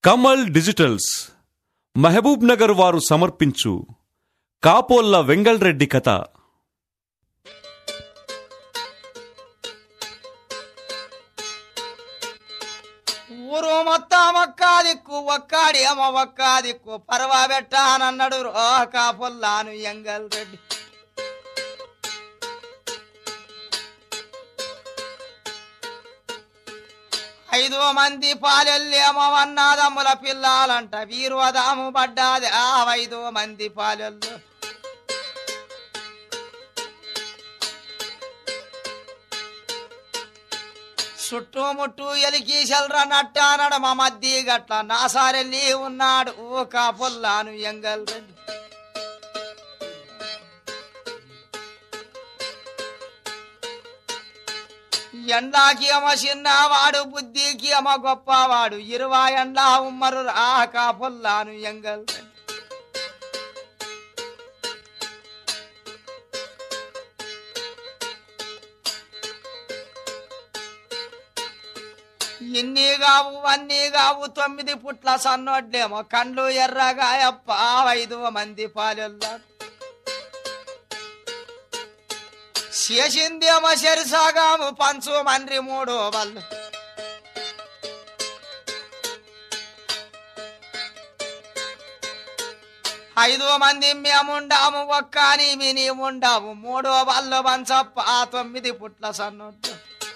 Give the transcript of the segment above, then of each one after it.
Kamal digitals Mahabub Nagar వారు సమర్పించు కాపోల్ల వెంగళరెడ్డి కథ ఊరు మొత్తం ఒక్క దిక్కు ఒక్కాడి అమ్మ ఒక్క దిక్కు పర్వా పెట్టానన్నాడు రో కాపుల్లాను ఎంగల్ రెడ్డి ఐదు మంది పాలెల్లి అమ్మవన్నాదమ్ముల పిల్లాలంట వీరువదాము పడ్డాది ఆ ఐదు మంది పాలెల్లు చుట్టుముట్టు ఎలికి చెల్ర నట్టానడ మా మధ్య గట్ల నాసారెల్లి ఉన్నాడు ఓ కాపుల్లాను ఎంగల్ రెడ్డి ఎండాకి అమ చిన్నవాడు బుద్ధికి అమ గొప్పవాడు ఇరువా ఎండా ఉమ్మరు రా కాపుల్లాను ఎంగల్ రెడ్డి ఇన్ని కావు అన్ని కావు తొమ్మిది పుట్ల సన్నోడ్లేమో కండ్లు ఎర్రగా అప్ప ఐదు మంది పాలెల్లా చేసిందేమో సరిసాగాము పంచు మండ్రి మూడు వాళ్ళు ఐదు మంది మేముండాము ఒక్క నీవి నీవుండాము మూడో వాళ్ళు పంచప్ప ఆ తొమ్మిది పుట్ల సన్నోడ్లు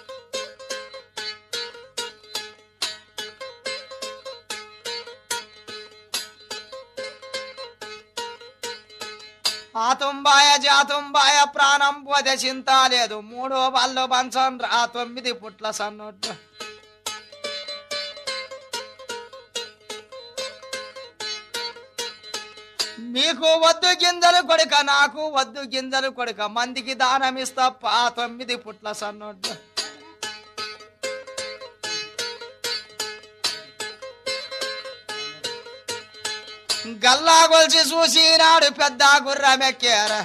ఆ తుంబాయ జాతుంబాయ ప్రాణం పోతే చింత లేదు మూడో వాళ్ళు పంచం రా తొమ్మిది పుట్ల సన్నోట్లు మీకు వద్దు గింజలు కొడుక నాకు వద్దు గింజలు కొడుక మందికి దానం ఇస్తప్ప ఆ తొమ్మిది పుట్ల సన్నోట్లు గల్లా గొలిచి చూసినాడు పెద్ద గుర్రమెక్కారా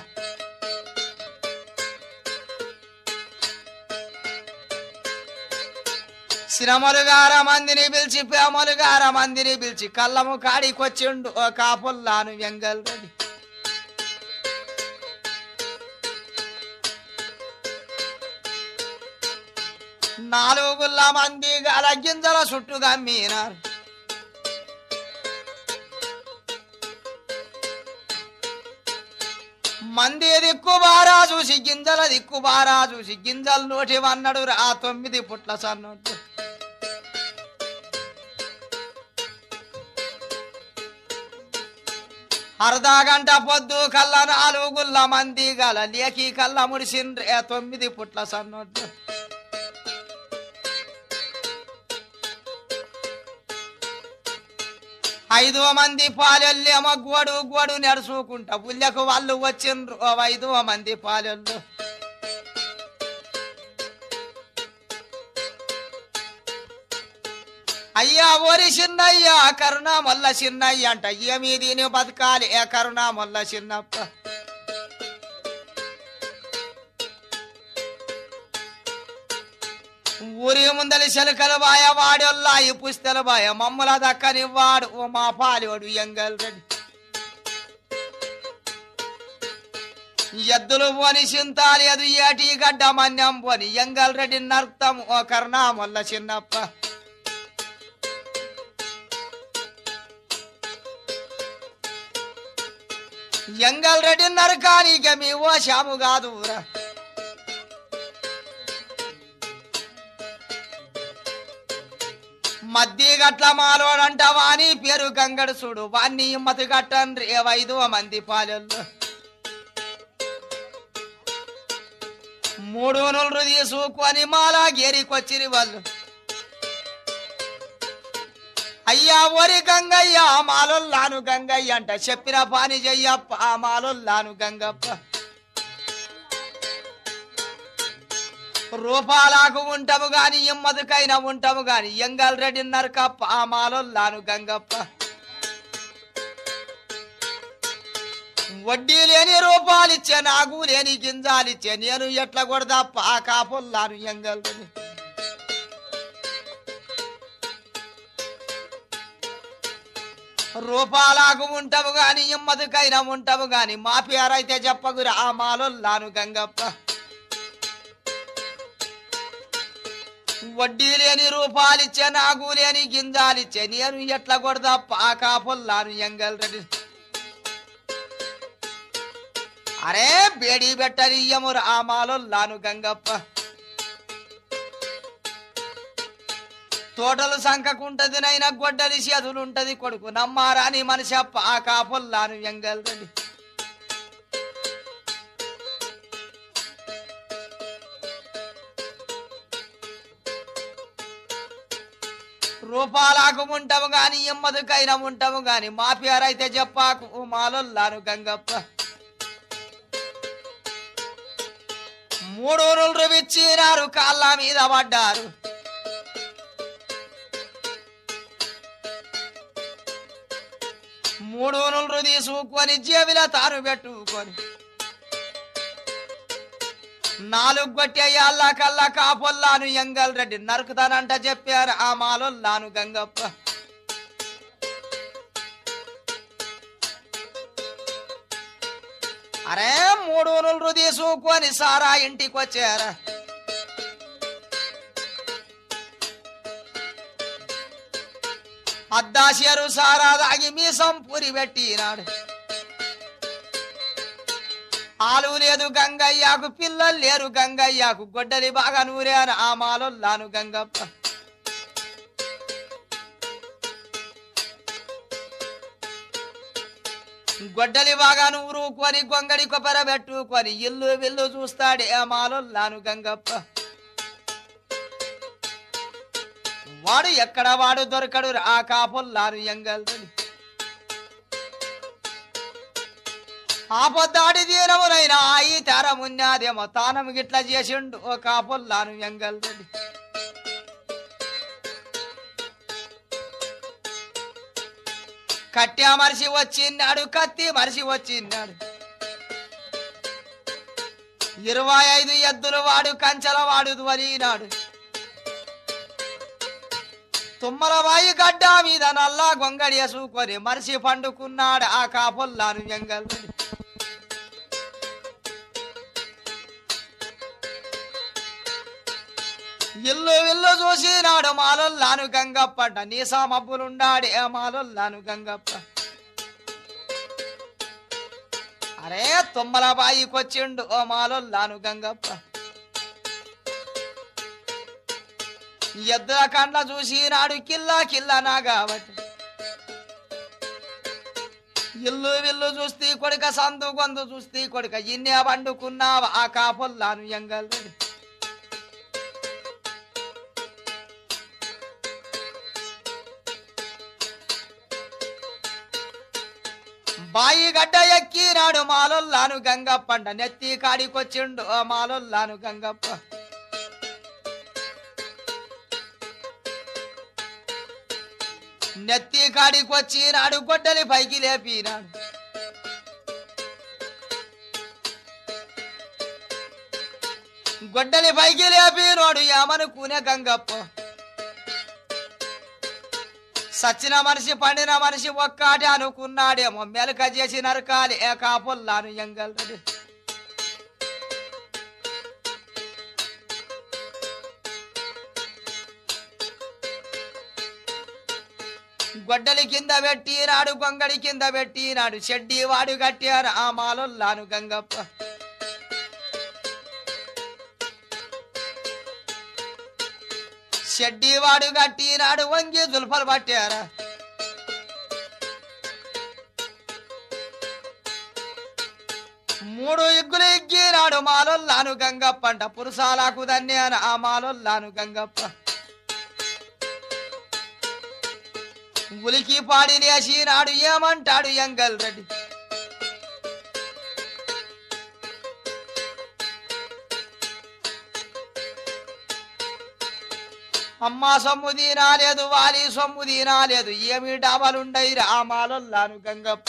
శ్రమలుగార మందిని పిలిచి ప్రేమలుగార మందిని పిలిచి కళ్ళము కాడికొచ్చిండు ఓ కాపుల్లాను వెంగల్ రెడ్డి నాలుగుల మంది గల గింజల చుట్టూ గమ్మినారు మంది దిక్కుబారా చూసి గింజల దిక్కుబారా చూసి గింజలు నోటి వన్నడు రా తొమ్మిది పుట్ల సన్నోటు అర్ధా గంట పొద్దు కళ్ళ నాలుగుల్ల మంది గల లేకి కళ్ళ ముడిసిండ్రే తొమ్మిది పుట్ల సన్నోటు ఐదు మంది పాలెల్లేమో గోడు గోడు నడుచుకుంటా పుల్లెకు వాళ్ళు వచ్చిండ్రు ఓ ఐదు మంది పాలెళ్ళు అయ్యా ఓరి చిన్నయ్య కరుణ మొల్ల చిన్నయ్య అంట ఏమి దీని బతకాలి ఏ కరుణ మొల్ల చిన్నప్ప ఊరి ముందలి శలకల బాయ వాడొల్లా ఈ పుస్తల బాయ మమ్మల దక్కనివ్వాడు ఓ మా పాలివాడు ఎంగల్ రెడ్డి ఎద్దులు పోని చింతాలేదు ఏటి గడ్డ మన్యం పోని ఎంగల్ రెడ్డి నర్తం ఓ కరుణామల్ల చిన్నప్ప ఎంగల్ రెడ్డి నరకానిక మీ ఓ శాము కాదురా మధ్య గట్ల మాలోడంట వాని పేరు గంగడు చూడు వాన్ని ఇమ్మతి గట్టండ్రి ఐదు మంది పాలెళ్ళు మూడు నులు తీసుకొని మాలా గేరికొచ్చిరి వాళ్ళు అయ్యా ఓరి గంగయ్య మాలొల్లాను గంగయ్య అంట చెప్పిన పాని చెయ్యప్ప ఆ మాలొల్లాను గంగప్ప రూపాలకు ఉంటాము గాని ఇమ్మదికైనా ఉంటాము గాని ఎంగల్ రెడ్డి నరకప్ప ఆ మాలొల్లాను గంగప్ప వడ్డీ లేని రూపాలిచ్చే నాకు లేని గింజాలిచ్చే నేను ఎట్లా కొడదప్ప ఆ కాపుల్లాను ఎంగల్ రెడ్డి రూపాలకు ఉంటావు గాని ఇమ్మదికైనా ఉంటావు గాని మా పేరైతే చెప్పగురా ఆ మాలొల్లాను గంగప్ప వడ్డీ లేని రూపాలిచ్చే నాగు లేని గింజాలిచ్చే నేను ఎట్లా కొడదా పాకా పొల్లాను ఎంగల్ రెడ్డి అరే బేడి బెట్టనియ్యము రామాలొల్లాను గంగప్ప తోటలు సంకకుంటది నైనా గొడ్డలి చేతులుంటది కొడుకు నమ్మారాని మనిషి పాకా పొల్లాను ఎంగల్ రెడ్డి రూపాలకు ఉంటాము గాని ఎమ్మదికైనా ఉంటాము గాని మా పేరైతే చెప్పాకు మాలొల్లాను గంగప్ప మూడు రోజులు విచ్చినారు కాళ్ళ మీద పడ్డారు మూడు రోజులు తీసుకొని జేబిలో తాను పెట్టుకొని నాలుగు గొట్టెయ్యాళ్ళ కల్లా కాపొల్లాను ఎంగల్ రెడ్డి నరుకుతానంట చెప్పారు ఆ మాలొల్లాను గంగప్ప అరే మూడు రోజులు తీసుకొని సారా ఇంటికి వచ్చారా అద్దాశరు సారా దాగి మీసం పూరి పెట్టినాడు ఆలు లేదు గంగయ్యకు పిల్లలు లేరు గంగయ్యకు గొడ్డలి బాగా నూరాను ఆ మాలొల్లాను గంగప్ప గొడ్డలి బాగా నూరుకొని గొంగడి కొబ్బర పెట్టుకొని ఇల్లు విల్లు చూస్తాడే ఆ మాలొల్లాను గంగప్ప వాడు ఎక్కడ వాడు దొరకడు ఆ కాపొల్లాను ఎంగల్దని ఆపొద్దాడి దీనమునైనా ఈ తెరమున్నాదేమో తానం గిట్లా చేసిండు ఓ కాపొల్లాను ఎంగల్దని కట్టె మనిషి వచ్చిన్నాడు కత్తి మనిషి వచ్చిన్నాడు ఇరవై ఐదు ఎద్దులు వాడు కంచెల వాడు ధ్వనినాడు తుమ్మలబాయి గడ్డ మీద నల్లా గొంగడి వేసుకొని మనిషి పండుకున్నాడు ఆ కాపొల్లాను ఎంగల్ ఇల్లు ఇల్లు చూసినాడు మాలొల్లాను గంగప్ప నీసా మబ్బులుండాడు ఏ మాలొల్లాను గంగప్ప అరే తుమ్మల బాయికొచ్చిండు ఓ మాలొల్లాను గంగప్ప ఎద్దుల కండ్ల చూసినాడు కిల్లా కిల్లా నా కాబట్టి ఇల్లు విల్లు చూస్తీ కొడుక సందు గొందు చూస్తీ కొడుక ఇన్నే పండుకున్నావా ఆ కాపొల్లాను ఎంగల్ బాయి గడ్డ ఎక్కినాడు మాలొల్లాను గంగప్పండ నెత్తి కాడికొచ్చిండు ఆ మాలొల్లాను గంగప్ప నెత్తి కాడికొచ్చినాడు గొడ్డలి పైకి లేపినాడు గొడ్డలి పైకి లేపినోడు ఏమనుకునే గంగప్ప సచ్చిన మనిషి పండిన మనిషి ఒక్కటి అనుకున్నాడేమో మెలక చేసి నరకాలి ఏ కాపుల్లాను ఎంగల్రెడ్డి గొడ్డలి కింద పెట్టినాడు గొంగడి కింద పెట్టినాడు చెడ్డి వాడు కట్టారు ఆ మాలొల్లాను గంగప్ప షెడ్డి వాడు కట్టినాడు వంగి జుల్ఫలు పట్టారా మూడు ఇగ్గులు ఎగ్గినాడు మాలొల్లాను గంగప్ప అంట పురుషాలకు దన్యాను ఆ మాలొల్లాను గంగప్ప ఉలికి పాడి లేచినాడు ఏమంటాడు ఎంగల్ రెడ్డి అమ్మా సొమ్ము తినాలేదు వాలి సొమ్ము తినాలేదు ఏమి డాబాలుండయి రామాలొల్లాను గంగప్ప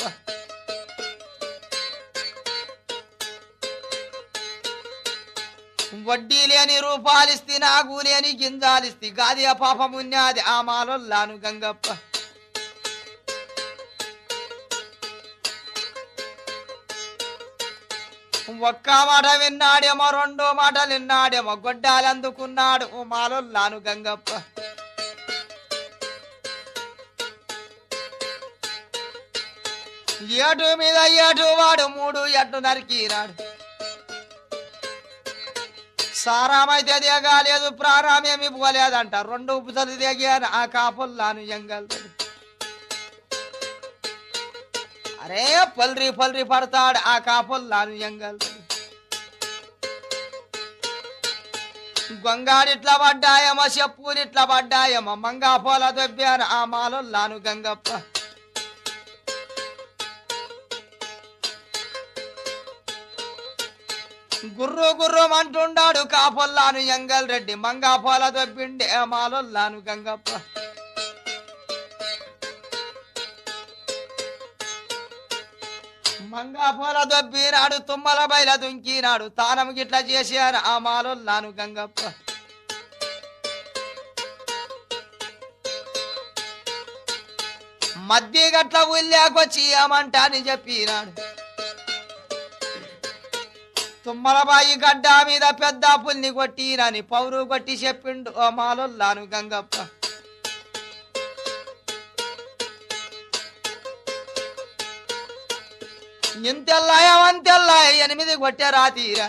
వడ్డీ లేని రూపాలిస్తి నాగు లేని గింజాలిస్తి గాది పాపమున్యాది ఆ మాలొల్లాను గంగప్ప ఒక్క మాట విన్నాడేమో రెండో మాటలు విన్నాడేమో గొడ్డాలు అందుకున్నాడు మాలొల్లాను గంగప్ప ఏటు మీద ఏటు వాడు మూడు ఎట్టు నరికినాడు సారామైతే దిగలేదు ప్రాణమేమి పోలేదంట రెండు ఉపసలు దిగాను ఆ కాపుల్లాను ఎంగల్ అరే పల్రి పల్రి పడతాడు ఆ కాపుల్లాను ఎంగల్ గొంగాడిట్లా పడ్డాయమో చెప్పులిట్లా పడ్డాయమో మంగా పోల దొబ్బాను ఆ మాలొల్లాను గంగప్ప గుర్రు గుర్రు అంటుండాడు కాపొల్లాను ఎంగల్ రెడ్డి మంగా పోల దొబ్బిండే మాలొల్లాను గంగప్ప మంగా పోల దొబ్బినాడు తుమ్మల బయల దుంకినాడు తానం గిట్ల చేశాను ఆ మాలొల్లాను గంగప్ప మధ్య గట్ల ఉల్లాకొచ్చి ఏమంటాని చెప్పినాడు తుమ్మలబాయి గడ్డ మీద పెద్ద పుల్ని కొట్టిరని పౌరు కొట్టి చెప్పిండు ఓ మాలొల్లాను గంగప్ప ఇంతెల్లాయ వంతెల్లాయ ఎనిమిది కొట్టే రాతీరా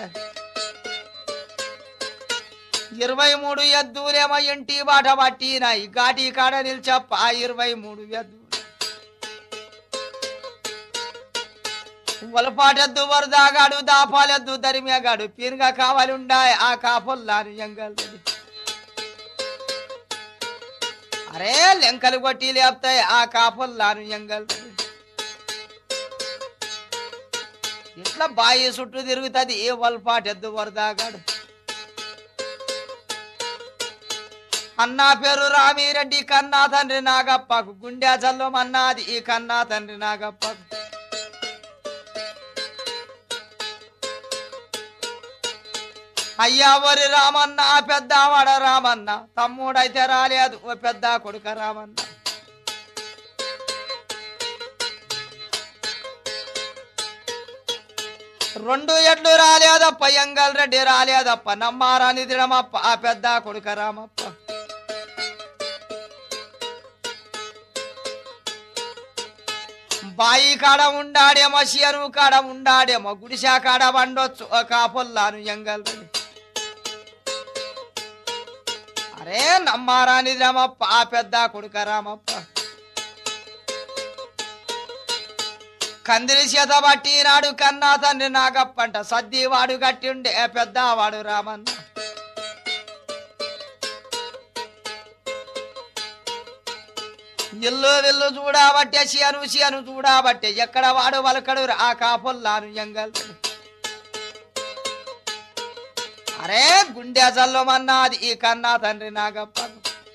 ఇరవై మూడు ఎద్దులేమో ఇంటి బాట పట్టినాయి ఘాటి కాడ నిల్చప్ప ఆ ఇరవై మూడు ఎద్దు ఒలపాటెద్దు వరదాగాడు దాపాలెద్దు దరిమేగాడు పీనుగా కావాలి ఉండాయి ఆ కాపుల్లాను ఎంగల్ అరే లెంకలు కొట్టి లేపుతాయి ఆ కాపుల్లాను ఎంగల్ ఇట్లా బాయి చుట్టూ తిరుగుతుంది ఏ వలపాటెద్దు వరదాగాడు అన్నా పేరు రామిరెడ్డి కన్నా తండ్రి నాగప్పకు గుండె జల్లం అన్నాది ఈ కన్నా తండ్రి నాగప్పకు అయ్యా వరి రామన్న పెద్దవాడ రామన్న తమ్ముడైతే రాలేదు ఓ పెద్ద కొడుక రామన్న రెండు ఎడ్లు రాలేదప్ప ఎంగల్ రెడ్డి రాలేదప్ప నమ్మారాని దిడమప్ప ఆ పెద్ద కొడుక రామప్ప బాయి కాడ ఉండాడేమో చెరువు కాడ ఉండాడేమో గుడిసా కాడ వండొచ్చు ఓ కాపుల్లాను ఎంగల్ రెడ్డి అరే నమ్మారాని రామప్ప ఆ పెద్ద కొడుక రామప్ప కందిరి చేత పట్టినాడు కన్నా తండ్రి నాగప్పంట సద్దివాడు గట్టిండే పెద్దవాడు రామన్న ఇల్లు విల్లు చూడబట్టే సియను సియను చూడబట్టే ఎక్కడ వాడు వలకడు ఆ కాపుల్లాను ఎంగల్ అరే గుండె జల్లమన్నది ఈ కన్నా తండ్రి నాగప్పను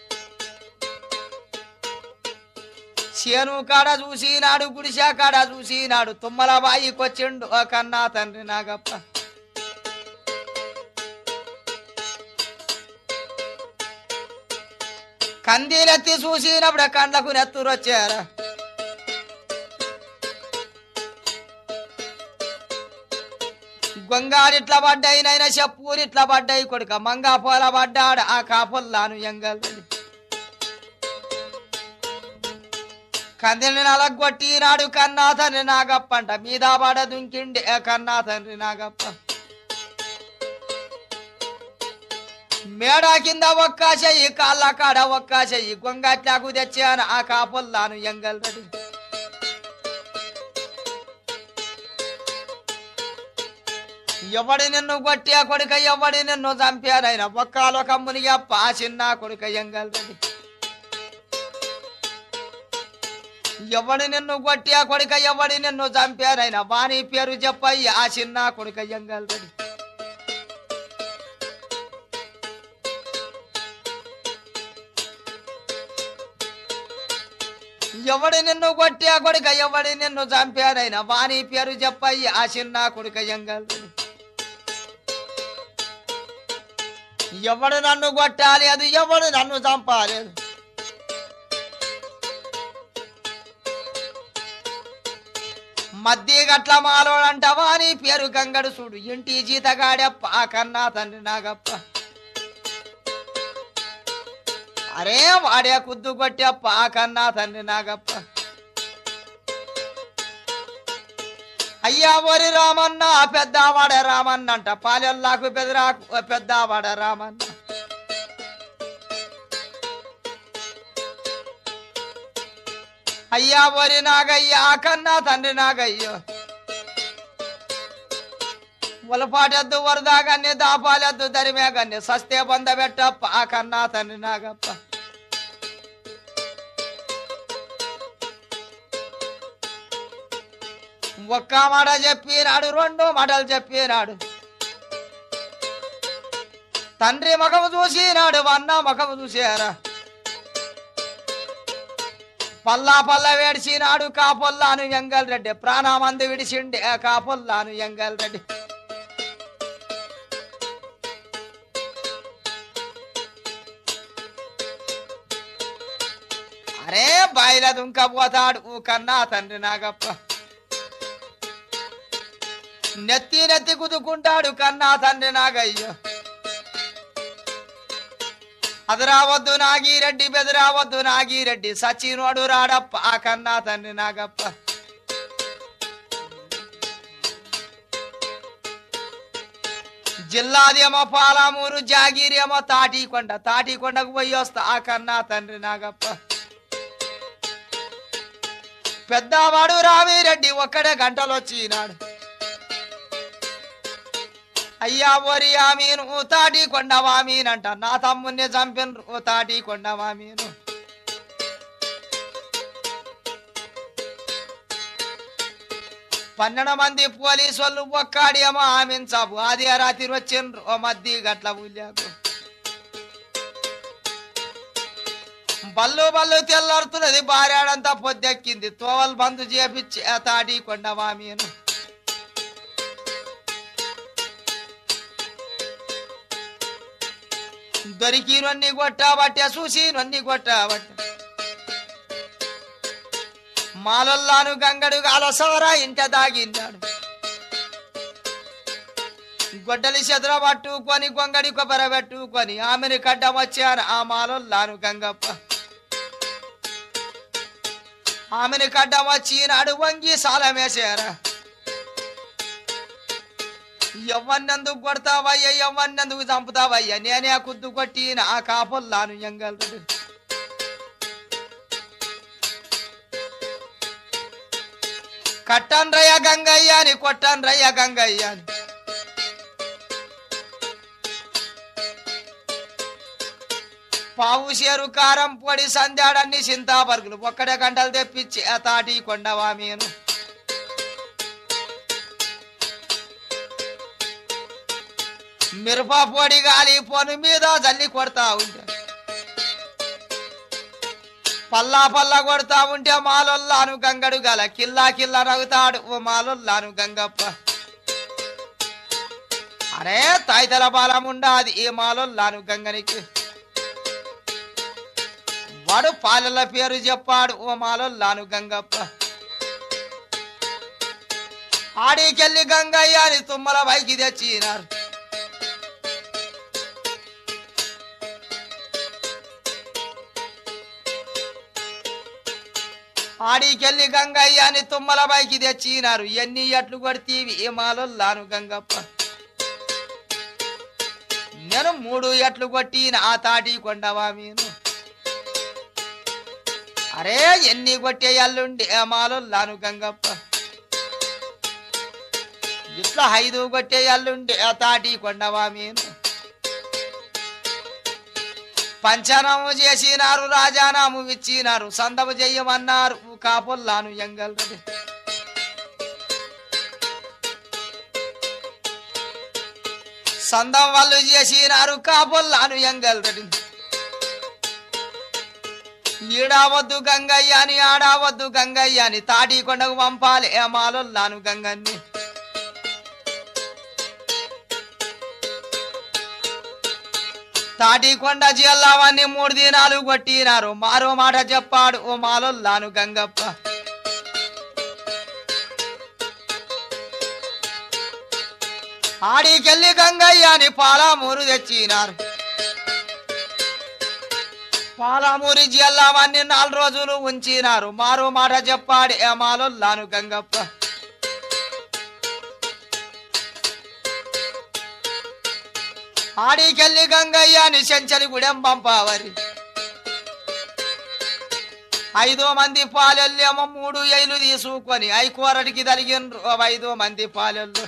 చేను కాడ చూసినాడు గుడిసా కాడ చూసినాడు తుమ్మల బాయికొచ్చిండు ఓ కన్నా తండ్రి నాగప్ప కందీలెత్తి చూసినప్పుడు కండ్లకు నెత్తురొచ్చారా గొంగారిట్ల పడ్డాయి నైనా చెప్పూరిట్ల పడ్డాయి కొడుక మంగా పోల పడ్డాడు ఆ కాపుల్లాను ఎంగల్ కందిని నలగొట్టినాడు కన్నా తండ్రి నాగప్పంట మీద పడ దుంకిండి కన్నా తండ్రి నాగప్ప మేడ కింద ఒక్క చెయ్యి కాళ్ళ కాడ ఒక్క చెయ్యి గొంగట్లకు తెచ్చాను ఆ కాపుల్లాను ఎంగల్ రెడ్డి ఎవడి నిన్ను కొట్టే కొడుక ఎవడి నిన్ను చంపాడైనా ఒక్కలో కమ్ముని చెప్ప ఆ చిన్న కొడుక ఎంగల్ రెడ్డి ఎవడి నిన్ను కొట్టే కొడుక ఎవడి నిన్ను చంపాడైనా వాని పేరు చెప్పయ్యి ఆ చిన్న కొడుక ఎంగల్ రెడ్డి ఎవడి నిన్ను కొట్టే కొడుక ఎవడి నిన్ను చంపాడైనా వాని పేరు చెప్పయ్యి ఆ చిన్న కొడుక ఎంగల్ రెడ్డి ఎవడు నన్ను కొట్టాలి అది ఎవడు నన్ను చంపాలేదు మధ్య గట్ల మాలోడంటవా నీ పేరు గంగడు చూడు ఇంటి జీతగాడప్ప కన్నా తండ్రి నాగప్ప అరే వాడే కుద్దు కొట్టప్ప కన్నా తండ్రి నాగప్ప అయ్యా ఓరి రామన్న పెద్దవాడ రామన్న అంట పాలెల్లాకు పెదరాకు పెద్దవాడ రామన్న అయ్యా ఓరి నాగయ్య కన్నా తండ్రి నాగయ్యో ఉలపాటెద్దు వరదాగన్ని దాపాలెద్దు దరిమేగన్ని సస్తే బంద పెట్టప్ప ఆ కన్నా తండ్రి నాగప్ప ఒక్క మాట చెప్పినాడు రెండు మాటలు చెప్పినాడు తండ్రి మగము చూసినాడు వన్న మగము చూసారా పల్లా పల్ల వేడిచినాడు కాపొల్లాను ఎంగల్ రెడ్డి ప్రాణమంది విడిచిండే కాపొల్లాను ఎంగల్ రెడ్డి అరే బాయిల దుంకపోతాడు ఊ కన్నా తండ్రి నాగప్ప నెత్తి నెత్తి కుదుకుంటాడు కన్నా తండ్రి నాగయ్య అదరావద్దు నాగిరెడ్డి బెదరావద్దు నాగిరెడ్డి సచినోడు రాడప్ప ఆ కన్నా తండ్రి నాగప్ప జిల్లాదేమో పాలమూరు జాగిరేమో తాటికొండ తాటికొండకు పోయి వస్తా ఆ కన్నా తండ్రి నాగప్ప పెద్దవాడు రామిరెడ్డి ఒక్కడే గంటలు వచ్చినాడు అయ్యా ఓరి ఆమీను తాటి కొండవా మీనంట నా తమ్ముని చంపినరు తాటి కొండవా మీను పన్నెండు మంది పోలీసు వాళ్ళు ఒక్కాడేమో ఆమెను చాపు ఆది రాత్రి వచ్చిండ్రు ఓ మధ్య గట్ల ఊళ్ళాకు బల్లు బల్లు తెల్లారుతున్నది భార్యాడంతా పొద్దెక్కింది తోవలు బంద్ చేపించి ఆ తాటి కొండవా మీను దొరికి నన్ని కొట్టాబట్టే చూసి నన్ని కొట్టాబట్టే మాలల్లాను గంగడు అలసవరా ఇంట దాగిన్నాడు గొడ్డలి చెదర పట్టుకొని గొంగడి కొబ్బర పెట్టుకొని ఆమెను కడ్డ వచ్చాను ఆ మాలల్లాను గంగప్ప ఆమెను కడ్డ వచ్చినాడు వంగి సాలమేశారా ఎవ్వన్నెందుకు కొడతావయ్యా ఎవ్వన్నెందుకు చంపుతావయ్యా నేనే కుద్దు కొట్టి నా కాపుల్లాను ఎంగల్రుడు కట్టన్రయ్య గంగయ్య అని కొట్టన్రయ్య గంగయ్య అని పావు షేరు కారం పొడి సంధ్యాడన్ని చింతాపరుగులు ఒక్కడే గంటలు తెప్పించి ఆ తాటి కొండవా మీను మిరప పొడి గాలి పొను మీద జల్లి కొడతా ఉంటే పల్లా పల్లా కొడతా ఉంటే మాలొల్లాను గంగడు గల కిల్లా కిల్లా నవ్వుతాడు ఓ మాలొల్లాను గంగప్ప అరే తాయితల బలం ఉండాది ఈ మాలొల్లాను గంగనికి వాడు పాలల పేరు చెప్పాడు ఓ మాలొల్లాను గంగప్ప ఆడికెళ్ళి గంగయ్య అని తుమ్మల పైకి తెచ్చినారు ఆడికెళ్ళి గంగయ్య అని తుమ్మల పైకి తెచ్చినారు ఎన్ని ఎట్లు కొడితీవి ఏ మాలొల్లాను గంగప్ప నేను మూడు ఎట్లు కొట్టిన ఆ తాటి కొండవా మీను అరే ఎన్ని కొట్టే ఎల్లుండి ఏ మాలొల్లాను గంగప్ప ఇట్లా ఐదు కొట్టే ఎల్లుండి ఆ తాటి కొండవా మీను పంచనాము చేసినారు రాజానాము ఇచ్చినారు సందము చెయ్యమన్నారు కాపుల్లాను ఎంగల్ సందం వాళ్ళు చేసినారు కాపుల్లాను ఎంగల్ రెడ్డి ఈడావద్దు గంగయ్య అని ఆడావద్దు గంగయ్య అని తాటి కొండకు పంపాలి ఏ మాలొల్లాను గంగన్ని తాటికొండ జిల్లావన్నీ మూడు దినాలు కొట్టినారు మారో మాట చెప్పాడు ఓ మాలొల్లాను గంగప్ప ఆడికెళ్ళి గంగయ్యని పాలామూరు తెచ్చినారు పాలామూరి జిల్లావన్నీ నాలుగు రోజులు ఉంచినారు మారు మాట చెప్పాడు ఏమాలొల్లాను గంగప్ప ఆడికెళ్ళి గంగయ్యని చెంచలి గుడెం పంపావరి ఐదో మంది పాలెల్లేమో మూడు ఏళ్ళు తీసుకొని ఐకోరటికి తలిగిన ఐదో మంది పాలెళ్ళు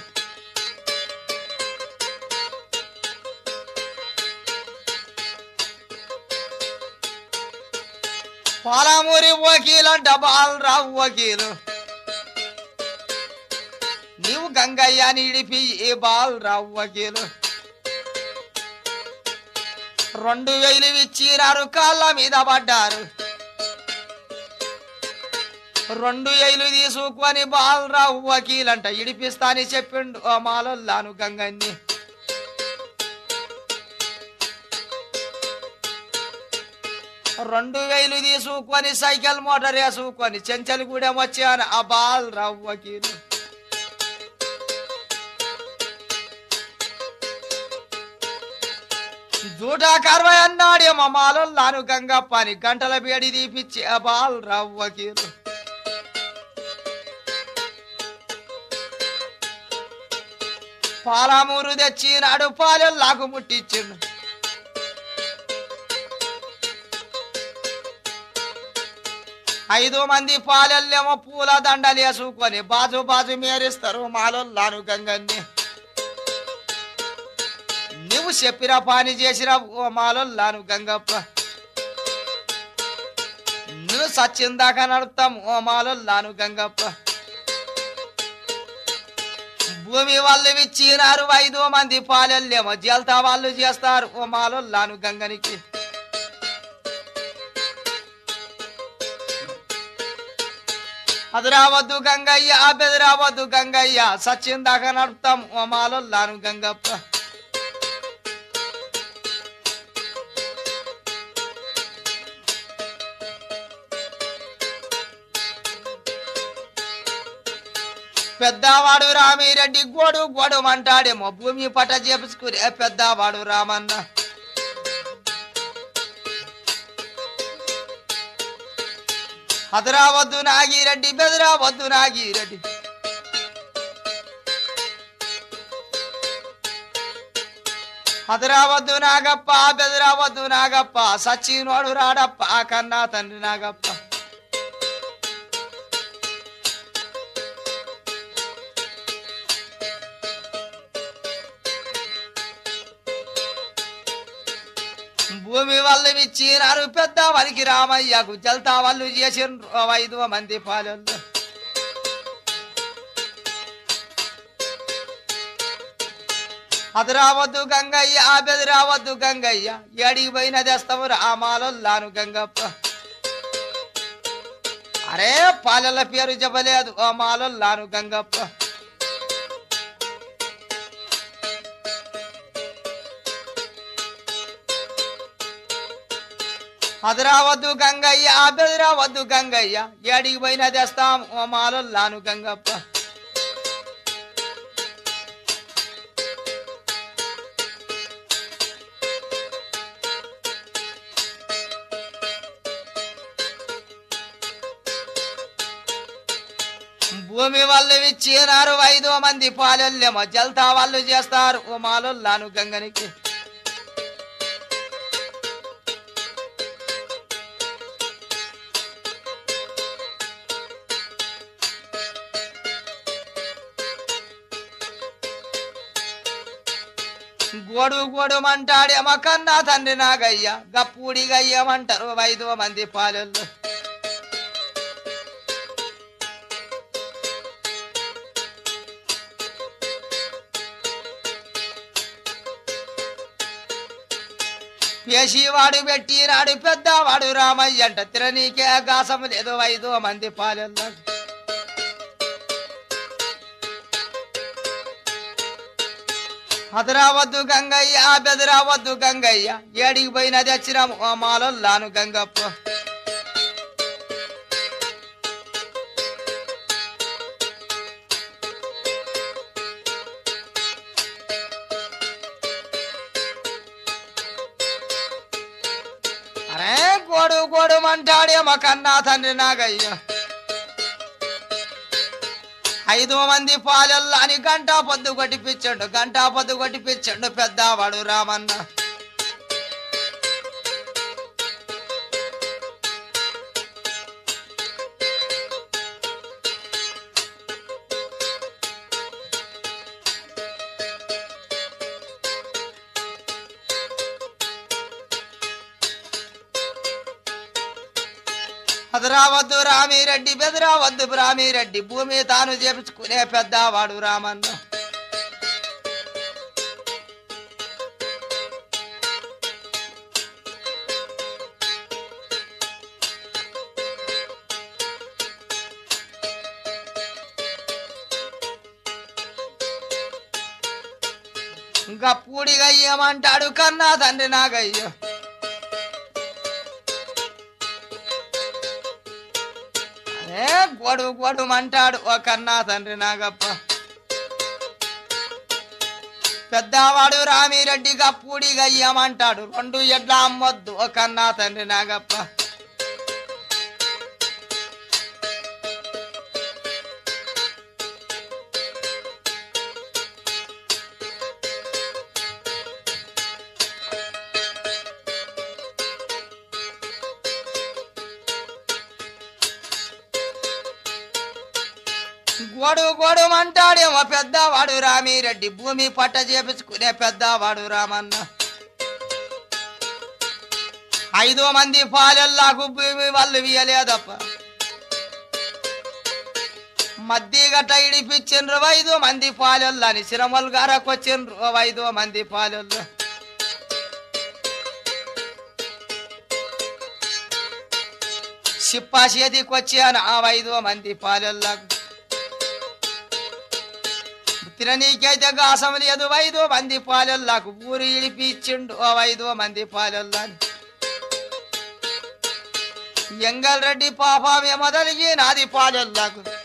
పాలమూరి వకీలంట బాలరావు వకీలు నీవు గంగయ్య నిడిపి ఈ బాలరావు వకీలు రెండు వేలు ఇచ్చినారు కాళ్ళ మీద పడ్డారు రెండు ఏళ్ళు తీసుకొని బాలరావు వకీలంట ఇడిపిస్తాని చెప్పిండు ఓ మాలల్లాను గంగన్ని రెండు వేలు తీసుకొని సైకిల్ మోటార్ వేసుకొని చెంచలగూడెం వచ్చాను ఆ బాలరావు వకీలు జూటా కరవై అన్నాడేమో మాలల్లాను గంగప్పని గంటల బేడి తీపిచ్చి ఆ బాలరావు వకీలు పాలమూరు తెచ్చినాడు పాలెల్లాకు ముట్టించిండు ఐదు మంది పాలెల్లేమో పూల దండలు వేసుకొని బాజు బాజు మేరిస్తారు మాలల్లాను గంగన్ని నువ్వు చెప్పిన పని చేసిన ఓ మాలల్లాను గంగప్ప నువ్వు సచ్చిందాకా నడుపుతాం ఓ మాలల్లాను గంగప్ప భూమి వాళ్ళు ఇచ్చినారు ఐదు మంది పాలెల్లేమో జల్తా వాళ్ళు చేస్తారు ఓ మాలల్లాను గంగనికి అది రావద్దు గంగయ్య బెది రావద్దు గంగయ్య సచ్చిందాకా నడుపుతాం ఓ మాలల్లాను గంగప్ప పెద్దవాడు రామిరెడ్డి గోడు గోడు అంటాడేమో భూమి పట్ట చేపించుకునే పెద్దవాడు రామన్న అదరావద్దు నాగిరెడ్డి బెదరావద్దు నాగిరెడ్డి అదరావద్దు నాగప్ప బెదరావద్దు నాగప్ప సచ్చినోడు రాడప్ప కన్నా తండ్రి నాగప్ప భూమి వాళ్ళు ఇచ్చినారు పెద్ద వారికి రామయ్యకు జల్తా వాళ్ళు చేసిన ఐదు మంది పాలెళ్ళు అది రావద్దు గంగయ్య ఆ బెది రావద్దు గంగయ్య ఏడికి పోయిన తెస్తావు రామాలొల్లాను గంగప్ప అరే పాలెల పేరు చెప్పలేదు ఓ మాలొల్లాను గంగప్ప అది రావద్దు గంగయ్య ఆ బెది రావద్దు గంగయ్య ఏడికి పోయిన తెస్తాం ఓ మాలొల్లాను గంగప్ప భూమి వాళ్ళు ఇచ్చినారు ఐదో మంది పాలెల్లేమో జల్తా వాళ్ళు చేస్తారు ఓ మాలొల్లాను గంగనికి గోడు గోడు మంటాడేమో కన్నా తండ్రి నాగయ్య గప్పూడిగయ్యమంటారు ఐదో మంది పాలెళ్ళు పేషివాడు పెట్టినాడు పెద్దవాడు రామయ్య అంట తిరనీకే గాసం లేదు ఐదో మంది పాలెల్లో అదరావద్దు గంగయ్య బెదరావద్దు గంగయ్య ఏడికి పోయిన తెచ్చినాము ఓ మాలొల్లాను గంగప్ప గోడు గోడు మంటాడేమో కన్నా తండ్రి నాగయ్య ఐదు మంది పాలెల్లా అని గంటా పొద్దు కొట్టిపించండు గంటా పొద్దు కొట్టిపించండు పెద్దవాడు రామన్న అదరావద్దు రామిరెడ్డి బెదరావద్దు రామిరెడ్డి భూమి తాను చేపించుకునే పెద్దవాడు రామన్న ఇంకా పూడిగా ఏమంటాడు కన్నా తండ్రి నాగయ్య అదే గొడు గొడుమంటాడు ఓ కన్నా తండ్రి నాగప్ప పెద్దవాడు రామిరెడ్డి గప్పూడిగా ఏమంటాడు రెండు ఎడ్ల అమ్మొద్దు ఓ కన్నా తండ్రి నాగప్ప గోడు గోడు అంటాడేమో పెద్దవాడు రామిరెడ్డి భూమి పట్ట చేపించుకునే పెద్దవాడు రామన్న ఐదో మంది పాలెల్లాకు భూమి వాళ్ళు ఇయ్యలేదప్ప మధ్య గట్ట ఇడిపించిండ్రు ఐదో మంది పాలెల్లని సిరమల్ గారకు వచ్చిండ్రు ఐదో మంది పాలెల్లు సిప్పా చేతికి వచ్చాను ఆ ఐదో మంది పాలెల్లాకు తిననీకైతే గాసం లేదు ఐదో మంది పాలెల్లాకు ఊరు ఇడిపించిండు ఓ ఐదో మంది పాలెల్లాని ఎంగల్ రెడ్డి పాపమే మొదలిగి నాది పాలెల్లాకు